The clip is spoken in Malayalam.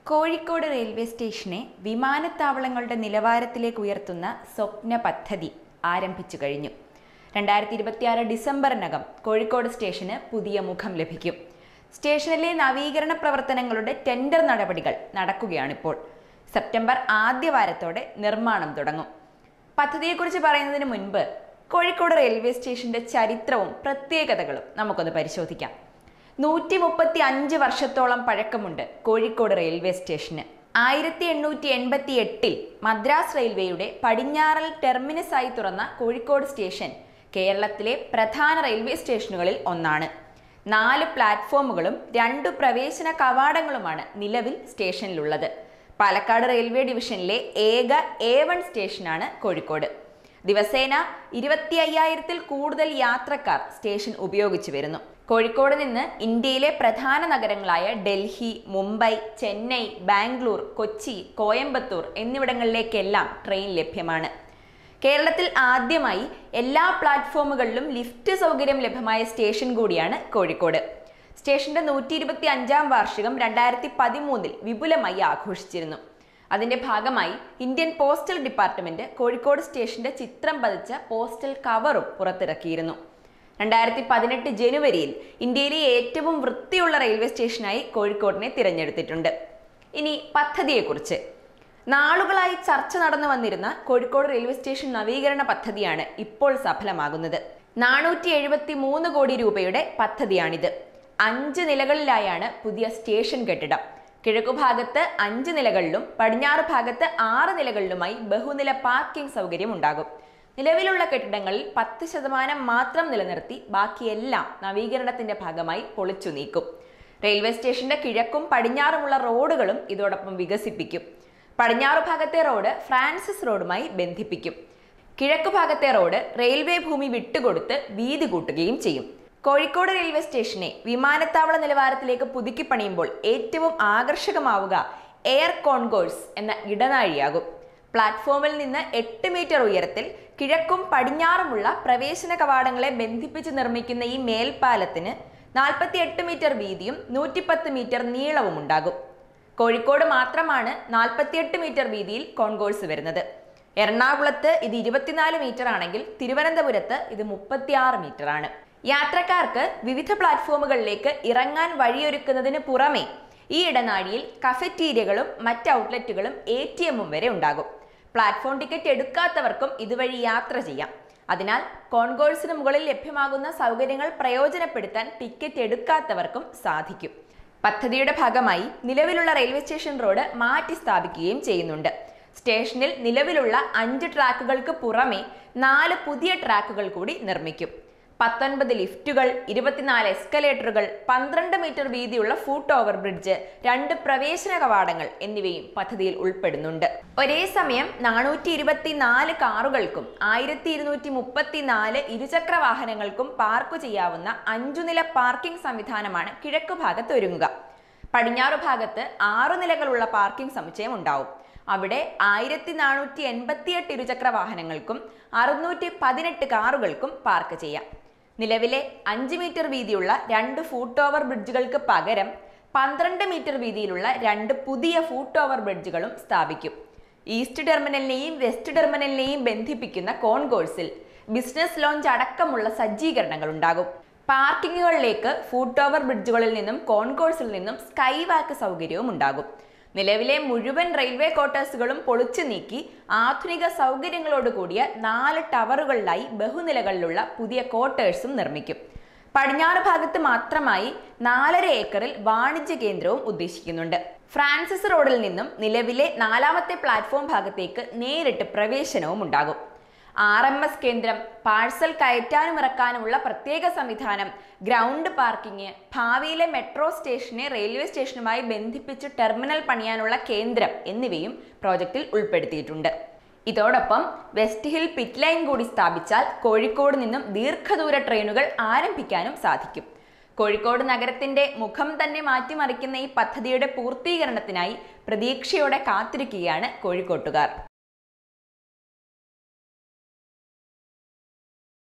കോഴിക്കോട് റെയിൽവേ സ്റ്റേഷനെ വിമാനത്താവളങ്ങളുടെ നിലവാരത്തിലേക്ക് ഉയർത്തുന്ന സ്വപ്ന പദ്ധതി ആരംഭിച്ചു കഴിഞ്ഞു രണ്ടായിരത്തി ഇരുപത്തിയാറ് ഡിസംബറിനകം കോഴിക്കോട് സ്റ്റേഷന് പുതിയ മുഖം ലഭിക്കും സ്റ്റേഷനിലെ നവീകരണ പ്രവർത്തനങ്ങളുടെ ടെൻഡർ നടപടികൾ നടക്കുകയാണിപ്പോൾ സെപ്റ്റംബർ ആദ്യവാരത്തോടെ നിർമ്മാണം തുടങ്ങും പദ്ധതിയെക്കുറിച്ച് പറയുന്നതിന് മുൻപ് കോഴിക്കോട് റെയിൽവേ സ്റ്റേഷന്റെ ചരിത്രവും പ്രത്യേകതകളും നമുക്കൊന്ന് പരിശോധിക്കാം നൂറ്റി മുപ്പത്തി അഞ്ച് വർഷത്തോളം പഴക്കമുണ്ട് കോഴിക്കോട് റെയിൽവേ സ്റ്റേഷന് ആയിരത്തി എണ്ണൂറ്റി എൺപത്തി എട്ടിൽ മദ്രാസ് റെയിൽവേയുടെ പടിഞ്ഞാറൽ ടെർമിനസായി തുറന്ന കോഴിക്കോട് സ്റ്റേഷൻ കേരളത്തിലെ പ്രധാന റെയിൽവേ സ്റ്റേഷനുകളിൽ ഒന്നാണ് നാല് പ്ലാറ്റ്ഫോമുകളും രണ്ടു പ്രവേശന കവാടങ്ങളുമാണ് നിലവിൽ സ്റ്റേഷനിലുള്ളത് പാലക്കാട് റെയിൽവേ ഡിവിഷനിലെ ഏക എ വൺ സ്റ്റേഷനാണ് കോഴിക്കോട് ദിവസേന ഇരുപത്തി അയ്യായിരത്തിൽ കൂടുതൽ യാത്രക്കാർ സ്റ്റേഷൻ ഉപയോഗിച്ചു വരുന്നു കോഴിക്കോട് നിന്ന് ഇന്ത്യയിലെ പ്രധാന നഗരങ്ങളായ ഡൽഹി മുംബൈ ചെന്നൈ ബാംഗ്ലൂർ കൊച്ചി കോയമ്പത്തൂർ എന്നിവിടങ്ങളിലേക്കെല്ലാം ട്രെയിൻ ലഭ്യമാണ് കേരളത്തിൽ ആദ്യമായി എല്ലാ പ്ലാറ്റ്ഫോമുകളിലും ലിഫ്റ്റ് സൗകര്യം ലഭ്യമായ സ്റ്റേഷൻ കൂടിയാണ് കോഴിക്കോട് സ്റ്റേഷന്റെ നൂറ്റി ഇരുപത്തി അഞ്ചാം വാർഷികം രണ്ടായിരത്തി പതിമൂന്നിൽ വിപുലമായി ആഘോഷിച്ചിരുന്നു അതിന്റെ ഭാഗമായി ഇന്ത്യൻ പോസ്റ്റൽ ഡിപ്പാർട്ട്മെന്റ് കോഴിക്കോട് സ്റ്റേഷന്റെ ചിത്രം പതിച്ച പോസ്റ്റൽ കവറും പുറത്തിറക്കിയിരുന്നു രണ്ടായിരത്തി പതിനെട്ട് ജനുവരിയിൽ ഇന്ത്യയിലെ ഏറ്റവും വൃത്തിയുള്ള റെയിൽവേ സ്റ്റേഷനായി കോഴിക്കോടിനെ തിരഞ്ഞെടുത്തിട്ടുണ്ട് ഇനി പദ്ധതിയെക്കുറിച്ച് നാളുകളായി ചർച്ച നടന്നു വന്നിരുന്ന കോഴിക്കോട് റെയിൽവേ സ്റ്റേഷൻ നവീകരണ പദ്ധതിയാണ് ഇപ്പോൾ സഫലമാകുന്നത് നാനൂറ്റി എഴുപത്തി മൂന്ന് കോടി രൂപയുടെ പദ്ധതിയാണിത് അഞ്ച് നിലകളിലായാണ് പുതിയ സ്റ്റേഷൻ കെട്ടിടം കിഴക്കുഭാഗത്ത് അഞ്ച് നിലകളിലും പടിഞ്ഞാറ് ഭാഗത്ത് ആറ് നിലകളിലുമായി ബഹുനില പാർക്കിംഗ് സൗകര്യം ഉണ്ടാകും നിലവിലുള്ള കെട്ടിടങ്ങളിൽ പത്ത് ശതമാനം മാത്രം നിലനിർത്തി ബാക്കിയെല്ലാം നവീകരണത്തിന്റെ ഭാഗമായി പൊളിച്ചു നീക്കും റെയിൽവേ സ്റ്റേഷന്റെ കിഴക്കും പടിഞ്ഞാറുമുള്ള റോഡുകളും ഇതോടൊപ്പം വികസിപ്പിക്കും പടിഞ്ഞാറ് ഭാഗത്തെ റോഡ് ഫ്രാൻസിസ് റോഡുമായി ബന്ധിപ്പിക്കും കിഴക്കു ഭാഗത്തെ റോഡ് റെയിൽവേ ഭൂമി വിട്ടുകൊടുത്ത് വീതി കൂട്ടുകയും ചെയ്യും കോഴിക്കോട് റെയിൽവേ സ്റ്റേഷനെ വിമാനത്താവള നിലവാരത്തിലേക്ക് പുതുക്കി പണിയുമ്പോൾ ഏറ്റവും ആകർഷകമാവുക എയർ കോൺകോഴ്സ് എന്ന ഇടനാഴിയാകും പ്ലാറ്റ്ഫോമിൽ നിന്ന് എട്ട് മീറ്റർ ഉയരത്തിൽ കിഴക്കും പടിഞ്ഞാറുമുള്ള പ്രവേശന കവാടങ്ങളെ ബന്ധിപ്പിച്ച് നിർമ്മിക്കുന്ന ഈ മേൽപ്പാലത്തിന് നാൽപ്പത്തി എട്ട് മീറ്റർ വീതിയും നൂറ്റിപ്പത്ത് മീറ്റർ നീളവും ഉണ്ടാകും കോഴിക്കോട് മാത്രമാണ് നാൽപ്പത്തിയെട്ട് മീറ്റർ വീതിയിൽ കോൺകോഴ്സ് വരുന്നത് എറണാകുളത്ത് ഇത് ഇരുപത്തിനാല് മീറ്റർ ആണെങ്കിൽ തിരുവനന്തപുരത്ത് ഇത് മുപ്പത്തിയാറ് മീറ്റർ ആണ് യാത്രക്കാർക്ക് വിവിധ പ്ലാറ്റ്ഫോമുകളിലേക്ക് ഇറങ്ങാൻ വഴിയൊരുക്കുന്നതിന് പുറമെ ഈ ഇടനാഴിയിൽ കഫറ്റീരിയകളും മറ്റ് ഔട്ട്ലെറ്റുകളും എ ടി എമ്മും വരെ ഉണ്ടാകും പ്ലാറ്റ്ഫോം ടിക്കറ്റ് എടുക്കാത്തവർക്കും ഇതുവഴി യാത്ര ചെയ്യാം അതിനാൽ കോൺകോഴ്സിന് മുകളിൽ ലഭ്യമാകുന്ന സൗകര്യങ്ങൾ പ്രയോജനപ്പെടുത്താൻ ടിക്കറ്റ് എടുക്കാത്തവർക്കും സാധിക്കും പദ്ധതിയുടെ ഭാഗമായി നിലവിലുള്ള റെയിൽവേ സ്റ്റേഷൻ റോഡ് മാറ്റി സ്ഥാപിക്കുകയും ചെയ്യുന്നുണ്ട് സ്റ്റേഷനിൽ നിലവിലുള്ള അഞ്ച് ട്രാക്കുകൾക്ക് പുറമെ നാല് പുതിയ ട്രാക്കുകൾ കൂടി നിർമ്മിക്കും പത്തൊൻപത് ലിഫ്റ്റുകൾ ഇരുപത്തിനാല് എസ്കലേറ്ററുകൾ പന്ത്രണ്ട് മീറ്റർ വീതിയുള്ള ഫൂട്ട് ഓവർ ബ്രിഡ്ജ് രണ്ട് പ്രവേശന കവാടങ്ങൾ എന്നിവയും പദ്ധതിയിൽ ഉൾപ്പെടുന്നുണ്ട് ഒരേ സമയം നാനൂറ്റി ഇരുപത്തിനാല് കാറുകൾക്കും ആയിരത്തി ഇരുന്നൂറ്റി മുപ്പത്തിനാല് ഇരുചക്ര വാഹനങ്ങൾക്കും പാർക്ക് ചെയ്യാവുന്ന അഞ്ചുനില പാർക്കിംഗ് സംവിധാനമാണ് കിഴക്കു ഭാഗത്ത് ഒരുങ്ങുക പടിഞ്ഞാറു ഭാഗത്ത് ആറു നിലകളുള്ള പാർക്കിംഗ് സമുച്ചയം ഉണ്ടാവും അവിടെ ആയിരത്തി നാനൂറ്റി എൺപത്തിയെട്ട് ഇരുചക്ര വാഹനങ്ങൾക്കും അറുന്നൂറ്റി പതിനെട്ട് കാറുകൾക്കും പാർക്ക് ചെയ്യാം നിലവിലെ അഞ്ച് മീറ്റർ വീതിയുള്ള രണ്ട് ഫൂട്ട് ഓവർ ബ്രിഡ്ജുകൾക്ക് പകരം പന്ത്രണ്ട് മീറ്റർ വീതിയിലുള്ള രണ്ട് പുതിയ ഫൂട്ട് ഓവർ ബ്രിഡ്ജുകളും സ്ഥാപിക്കും ഈസ്റ്റ് ടെർമിനലിനെയും വെസ്റ്റ് ടെർമിനലിനെയും ബന്ധിപ്പിക്കുന്ന കോൺകോഴ്സിൽ ബിസിനസ് ലോഞ്ച് അടക്കമുള്ള സജ്ജീകരണങ്ങൾ ഉണ്ടാകും പാർക്കിങ്ങുകളിലേക്ക് ഫൂട്ട് ഓവർ ബ്രിഡ്ജുകളിൽ നിന്നും കോൺകോഴ്സിൽ നിന്നും സ്കൈ വാക്ക് സൗകര്യവും ഉണ്ടാകും നിലവിലെ മുഴുവൻ റെയിൽവേ ക്വാർട്ടേഴ്സുകളും പൊളിച്ചു നീക്കി ആധുനിക സൗകര്യങ്ങളോട് കൂടിയ നാല് ടവറുകളിലായി ബഹുനിലകളിലുള്ള പുതിയ ക്വാർട്ടേഴ്സും നിർമ്മിക്കും പടിഞ്ഞാറ് ഭാഗത്ത് മാത്രമായി നാലര ഏക്കറിൽ വാണിജ്യ കേന്ദ്രവും ഉദ്ദേശിക്കുന്നുണ്ട് ഫ്രാൻസിസ് റോഡിൽ നിന്നും നിലവിലെ നാലാമത്തെ പ്ലാറ്റ്ഫോം ഭാഗത്തേക്ക് നേരിട്ട് പ്രവേശനവും ഉണ്ടാകും ആർ എം എസ് കേന്ദ്രം പാഴ്സൽ കയറ്റാനും ഇറക്കാനുമുള്ള പ്രത്യേക സംവിധാനം ഗ്രൗണ്ട് പാർക്കിംഗ് ഭാവിയിലെ മെട്രോ സ്റ്റേഷനെ റെയിൽവേ സ്റ്റേഷനുമായി ബന്ധിപ്പിച്ച് ടെർമിനൽ പണിയാനുള്ള കേന്ദ്രം എന്നിവയും പ്രോജക്റ്റിൽ ഉൾപ്പെടുത്തിയിട്ടുണ്ട് ഇതോടൊപ്പം വെസ്റ്റ് ഹിൽ പിറ്റ് ലൈൻ കൂടി സ്ഥാപിച്ചാൽ കോഴിക്കോട് നിന്നും ദീർഘദൂര ട്രെയിനുകൾ ആരംഭിക്കാനും സാധിക്കും കോഴിക്കോട് നഗരത്തിന്റെ മുഖം തന്നെ മാറ്റിമറിക്കുന്ന ഈ പദ്ധതിയുടെ പൂർത്തീകരണത്തിനായി പ്രതീക്ഷയോടെ കാത്തിരിക്കുകയാണ് കോഴിക്കോട്ടുകാർ